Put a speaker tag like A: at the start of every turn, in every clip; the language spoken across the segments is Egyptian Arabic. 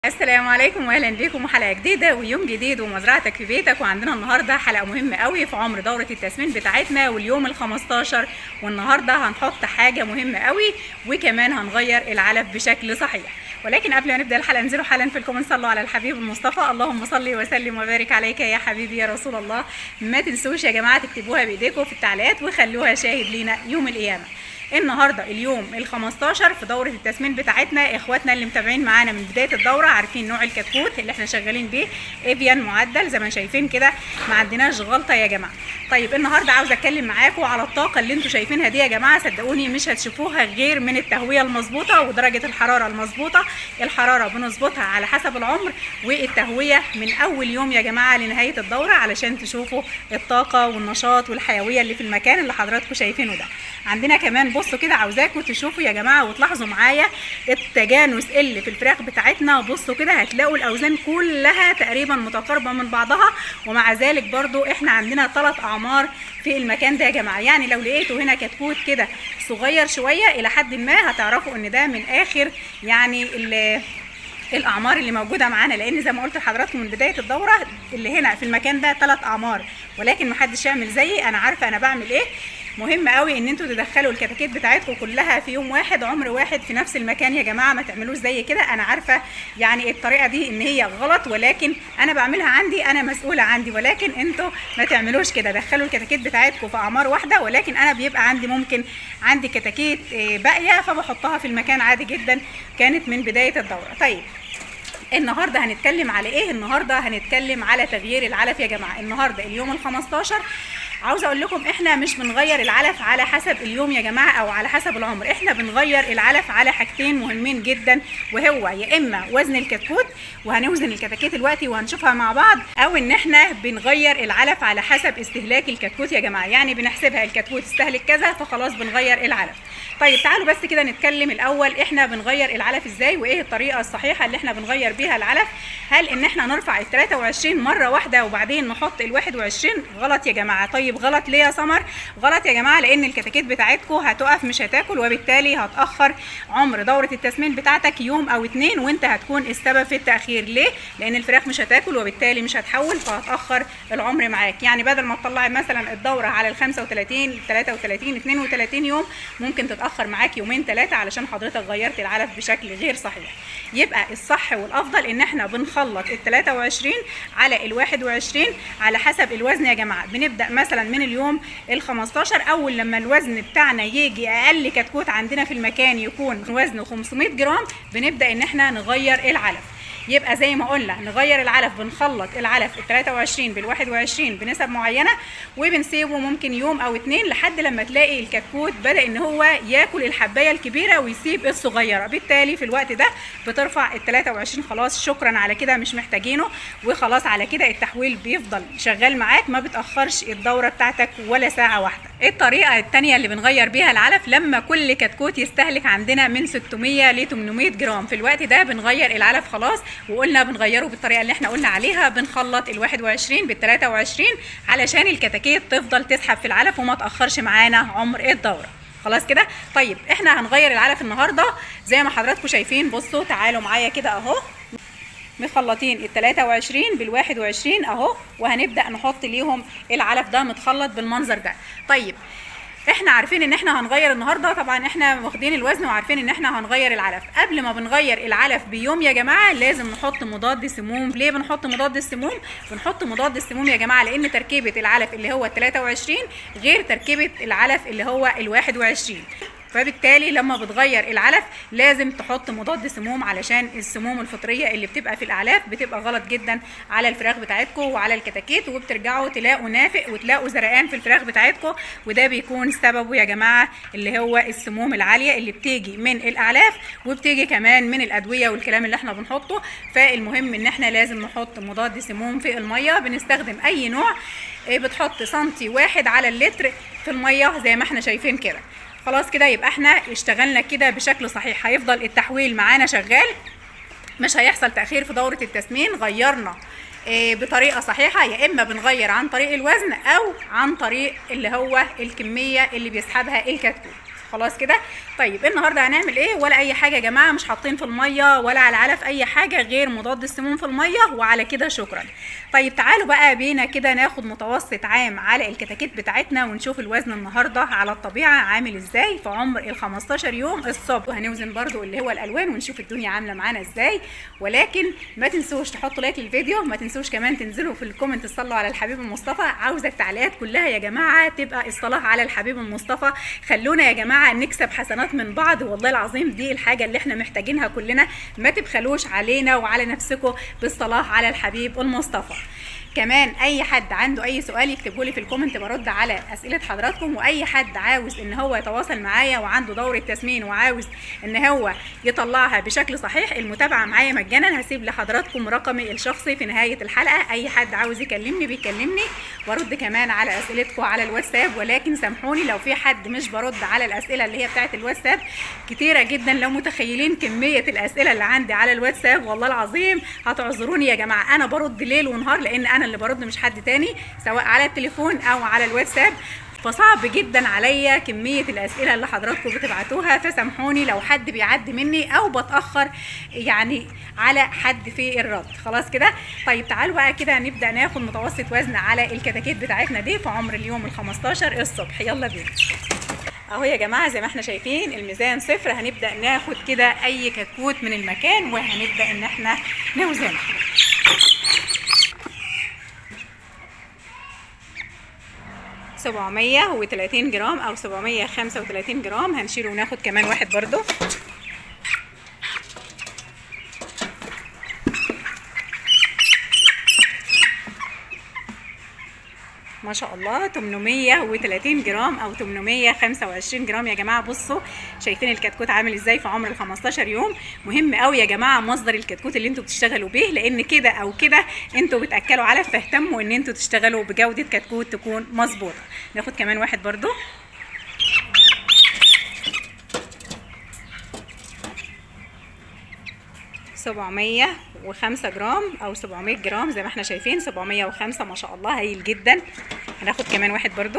A: السلام عليكم واهلا بيكم وحلقه جديده ويوم جديد ومزرعتك في بيتك وعندنا النهارده حلقه مهمه قوي في عمر دوره التسمين بتاعتنا واليوم ال 15 والنهارده هنحط حاجه مهمه قوي وكمان هنغير العلف بشكل صحيح ولكن قبل ما نبدا الحلقه انزلوا حالا في الكومنت صلوا على الحبيب المصطفى اللهم صل وسلم وبارك عليك يا حبيبي يا رسول الله ما تنسوش يا جماعه تكتبوها بايديكم في التعليقات وخلوها شاهد لينا يوم القيامه النهارده اليوم ال 15 في دوره التسمين بتاعتنا اخواتنا اللي متابعين معانا من بدايه الدوره عارفين نوع الكتكوت اللي احنا شغالين بيه افيان معدل زي ما شايفين كده ما عندناش غلطه يا جماعه طيب النهارده عاوزه اتكلم معاكم على الطاقه اللي انتوا شايفينها دي يا جماعه صدقوني مش هتشوفوها غير من التهويه المظبوطه ودرجه الحراره المظبوطه الحراره بنظبطها على حسب العمر والتهويه من اول يوم يا جماعه لنهايه الدوره علشان تشوفوا الطاقه والنشاط والحيويه اللي في المكان اللي حضراتكم شايفينه ده عندنا كمان بصوا كده عاوزاكم تشوفوا يا جماعه وتلاحظوا معايا التجانس اللي في الفراخ بتاعتنا بصوا كده هتلاقوا الاوزان كلها تقريبا متقاربه من بعضها ومع ذلك برضو احنا عندنا ثلاث اعمار في المكان ده يا جماعه يعني لو لقيتوا هنا كتكوت كده صغير شويه الى حد ما هتعرفوا ان ده من اخر يعني الاعمار اللي موجوده معانا لان زي ما قلت لحضراتكم من بدايه الدوره اللي هنا في المكان ده ثلاث اعمار ولكن محدش يعمل زيي انا عارفه انا بعمل ايه مهم قوي ان انتوا تدخلوا الكتاكيت بتاعتكم كلها في يوم واحد عمر واحد في نفس المكان يا جماعه ما تعملوش زي كده انا عارفه يعني الطريقه دي ان هي غلط ولكن انا بعملها عندي انا مسؤوله عندي ولكن انتوا ما تعملوش كده دخلوا الكتاكيت بتاعتكم في اعمار واحده ولكن انا بيبقى عندي ممكن عندي كتاكيت باقيه فبحطها في المكان عادي جدا كانت من بدايه الدوره طيب النهارده هنتكلم على ايه النهارده هنتكلم على تغيير العلف يا جماعه النهارده اليوم ال 15 عاوزه اقول لكم احنا مش بنغير العلف على حسب اليوم يا جماعه او على حسب العمر احنا بنغير العلف على حاجتين مهمين جدا وهو يا اما وزن الكتكوت وهنوزن الكتاكيت دلوقتي وهنشوفها مع بعض او ان احنا بنغير العلف على حسب استهلاك الكتكوت يا جماعه يعني بنحسبها الكتكوت استهلك كذا فخلاص بنغير العلف طيب تعالوا بس كده نتكلم الاول احنا بنغير العلف ازاي وايه الطريقه الصحيحه اللي احنا بنغير بيها العلف هل ان احنا نرفع ال 23 مره واحده وبعدين نحط ال 21 غلط يا جماعه طيب غلط ليه يا سمر غلط يا جماعه لان الكتاكيت بتاعتكم هتقف مش هتاكل وبالتالي هتاخر عمر دوره التسمين بتاعتك يوم او اتنين وانت هتكون السبب في التاخير ليه لان الفراخ مش هتاكل وبالتالي مش هتحول فهتاخر العمر معاك يعني بدل ما تطلعي مثلا الدوره على ال 35 33 32 يوم ممكن تتاخر معاك يومين ثلاثه علشان حضرتك غيرت العلف بشكل غير صحيح يبقى الصح والافضل ان احنا بنخلط ال 23 على ال 21 على حسب الوزن يا جماعه بنبدا مثلا من اليوم ال 15 اول لما الوزن بتاعنا يجي اقل كتكوت عندنا في المكان يكون وزنه 500 جرام بنبدا ان احنا نغير العلف يبقى زي ما قلنا نغير العلف بنخلط العلف ال 23 بال 21 بنسب معينه وبنسيبه ممكن يوم او اتنين لحد لما تلاقي الكتكوت بدا ان هو ياكل الحبايه الكبيره ويسيب الصغيره بالتالي في الوقت ده بترفع ال 23 خلاص شكرا على كده مش محتاجينه وخلاص على كده التحويل بيفضل شغال معاك ما بتاخرش الدوره بتاعتك ولا ساعه واحده الطريقه الثانيه اللي بنغير بيها العلف لما كل كتكوت يستهلك عندنا من 600 ل 800 جرام في الوقت ده بنغير العلف خلاص وقلنا بنغيره بالطريقه اللي احنا قلنا عليها بنخلط ال 21 بال 23 علشان الكتاكيت تفضل تسحب في العلف وما تاخرش معانا عمر الدوره خلاص كده طيب احنا هنغير العلف النهارده زي ما حضراتكم شايفين بصوا تعالوا معايا كده اهو مخلطين ال 23 بال 21 اهو وهنبدا نحط ليهم العلف ده متخلط بالمنظر ده طيب احنا عارفين ان احنا هنغير النهارده طبعا احنا واخدين الوزن وعارفين ان احنا هنغير العلف قبل ما بنغير العلف بيوم يا جماعه لازم نحط مضاد سموم ليه بنحط مضاد السموم بنحط مضاد السموم يا جماعه لان تركيبه العلف اللي هو ال 23 غير تركيبه العلف اللي هو ال 21 فبالتالي لما بتغير العلف لازم تحط مضاد سموم علشان السموم الفطريه اللي بتبقى في الاعلاف بتبقى غلط جدا على الفراخ بتاعتكم وعلى الكتاكيت وبترجعوا تلاقوا نافق وتلاقوا زرقان في الفراخ بتاعتكم وده بيكون سببه يا جماعه اللي هو السموم العاليه اللي بتيجي من الاعلاف وبتيجي كمان من الادويه والكلام اللي احنا بنحطه فالمهم ان احنا لازم نحط مضاد سموم في الميه بنستخدم اي نوع بتحط سنتي واحد على اللتر في الميه زي ما احنا شايفين كده خلاص كده يبقى احنا اشتغلنا كده بشكل صحيح هيفضل التحويل معانا شغال مش هيحصل تاخير في دوره التسمين غيرنا بطريقه صحيحه يا اما بنغير عن طريق الوزن او عن طريق اللي هو الكميه اللي بيسحبها الكتكوت خلاص كده طيب النهارده هنعمل ايه ولا اي حاجه يا جماعه مش حاطين في الميه ولا على العلف اي حاجه غير مضاد السموم في الميه وعلى كده شكرا طيب تعالوا بقى بينا كده ناخد متوسط عام على الكتاكيت بتاعتنا ونشوف الوزن النهارده على الطبيعه عامل ازاي في عمر ال 15 يوم الصبح وهنوزن برده اللي هو الالوان ونشوف الدنيا عامله معانا ازاي ولكن ما تنسوش تحطوا لايك للفيديو ما تنسوش كمان تنزلوا في الكومنت تصلوا على الحبيب المصطفى عاوزه التعليقات كلها يا جماعه تبقى الصلاه على الحبيب المصطفى خلونا يا جماعه نكسب حسنات من بعض والله العظيم دي الحاجه اللي احنا محتاجينها كلنا ما تبخلوش علينا وعلى نفسكم بالصلاه على الحبيب المصطفى كمان اي حد عنده اي سؤال يكتبه لي في الكومنت برد على اسئله حضراتكم واي حد عاوز ان هو يتواصل معايا وعنده دوره تسمين وعاوز ان هو يطلعها بشكل صحيح المتابعه معايا مجانا هسيب لحضراتكم رقمي الشخصي في نهايه الحلقه اي حد عاوز يكلمني بيكلمني وارد كمان على اسئلتكم على الواتساب ولكن سامحوني لو في حد مش برد على الاسئله اللي هي بتاعه الواتساب كتيره جدا لو متخيلين كميه الاسئله اللي عندي على الواتساب والله العظيم هتعذروني يا جماعه انا برد ليل ونهار لان انا اللي برد مش حد تاني سواء على التليفون او على الواتساب فصعب جدا عليا كمية الأسئلة اللي حضراتكم بتبعتوها فسامحوني لو حد بيعدي مني أو بتأخر يعني على حد في الرد خلاص كده طيب تعالوا بقى كده نبدأ ناخد متوسط وزن على الكتاكيت بتاعتنا دي في عمر اليوم ال 15 الصبح يلا بينا اهو يا جماعه زي ما احنا شايفين الميزان صفر هنبدا ناخد كده اي كتكوت من المكان وهنبدا ان احنا نوزنها سبعمية وتلاتين جرام او سبعمية خمسة وتلاتين جرام هنشيله وناخد كمان واحد برضو ما شاء الله 830 جرام او 825 جرام يا جماعه بصوا شايفين الكتكوت عامل ازاي في عمر ال 15 يوم مهم قوي يا جماعه مصدر الكتكوت اللي انتوا بتشتغلوا بيه لان كده او كده انتوا بتاكلوا علف فاهتموا ان انتوا تشتغلوا بجوده كتكوت تكون مظبوطه ناخد كمان واحد برضو سبعمية وخمسة جرام أو سبعمية جرام زي ما احنا شايفين سبعمية وخمسة ما شاء الله هايل جدا هناخد كمان واحد برضو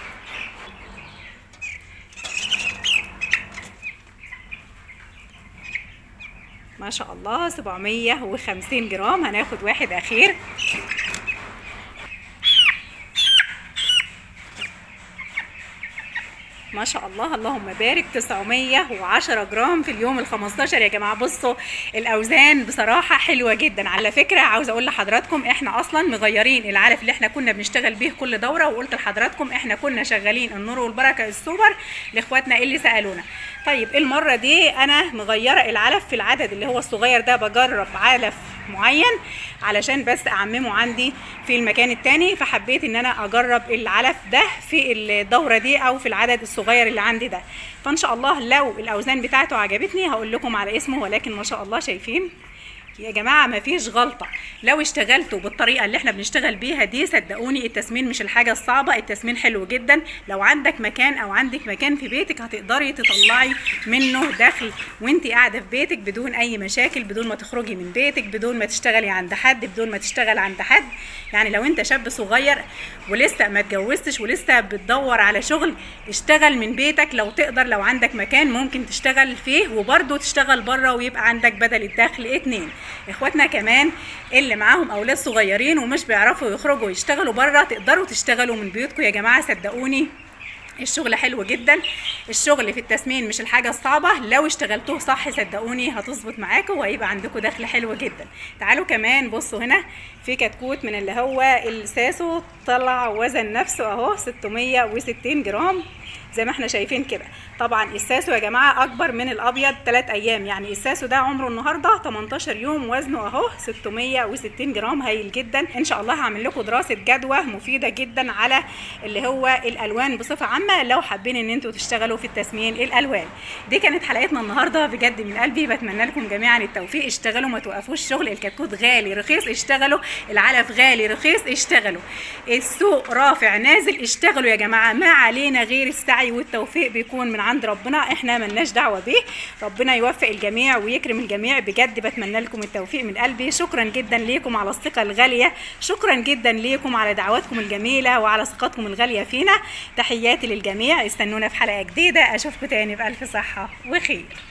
A: ما شاء الله سبعمية وخمسين جرام هناخد واحد أخير ما شاء الله اللهم بارك 910 جرام في اليوم ال 15 يا جماعه بصوا الاوزان بصراحه حلوه جدا على فكره عاوزه اقول لحضراتكم احنا اصلا مغيرين العلف اللي احنا كنا بنشتغل بيه كل دوره وقلت لحضراتكم احنا كنا شغالين النور والبركه السوبر لاخواتنا اللي سالونا طيب المره دي انا مغيره العلف في العدد اللي هو الصغير ده بجرب علف معين علشان بس اعممه عندي في المكان التاني فحبيت ان انا اجرب العلف ده في الدوره دي او في العدد الصغير اللي عندي ده فان شاء الله لو الاوزان بتاعته عجبتني هقول لكم على اسمه ولكن ما شاء الله شايفين يا جماعه ما فيش غلطه لو اشتغلتوا بالطريقه اللي احنا بنشتغل بيها دي صدقوني التسمين مش الحاجه الصعبه التسمين حلو جدا لو عندك مكان او عندك مكان في بيتك هتقدري تطلعي منه دخل وانت قاعده في بيتك بدون اي مشاكل بدون ما تخرجي من بيتك بدون ما تشتغلي عند حد بدون ما تشتغل عند حد يعني لو انت شاب صغير ولسه ما اتجوزتش ولسه بتدور على شغل اشتغل من بيتك لو تقدر لو عندك مكان ممكن تشتغل فيه وبرضه تشتغل بره ويبقى عندك بدل الدخل اتنين اخواتنا كمان اللي معاهم اولاد صغيرين ومش بيعرفوا يخرجوا يشتغلوا بره تقدروا تشتغلوا من بيوتكم يا جماعه صدقوني الشغل حلو جدا الشغل في التسمين مش الحاجة الصعبة لو اشتغلتوه صح صدقوني هتظبط معاكم وهيبقى عندكم دخل حلو جدا تعالوا كمان بصوا هنا في كتكوت من اللي هو الساسو طلع وزن نفسه اهو 660 جرام زي ما احنا شايفين كده طبعا الساسو يا جماعه اكبر من الابيض 3 ايام يعني الساسو ده عمره النهارده 18 يوم وزنه اهو 660 جرام هايل جدا ان شاء الله هعمل لكم دراسه جدوى مفيده جدا على اللي هو الالوان بصفه عامه لو حابين ان انتوا تشتغلوا في التسمين الالوان دي كانت حلقتنا النهارده بجد من قلبي بتمنى لكم جميعا التوفيق اشتغلوا ما توقفوش شغل الكتكوت غالي رخيص اشتغلوا العلف غالي رخيص اشتغلوا السوق رافع نازل اشتغلوا يا جماعه ما علينا غير والسعي والتوفيق بيكون من عند ربنا احنا ملناش دعوه بيه ربنا يوفق الجميع ويكرم الجميع بجد بتمنى لكم التوفيق من قلبي شكرا جدا ليكم على الثقه الغاليه شكرا جدا ليكم على دعواتكم الجميله وعلى ثقتكم الغاليه فينا تحياتي للجميع استنونا في حلقه جديده اشوفكم تاني بالف صحه وخير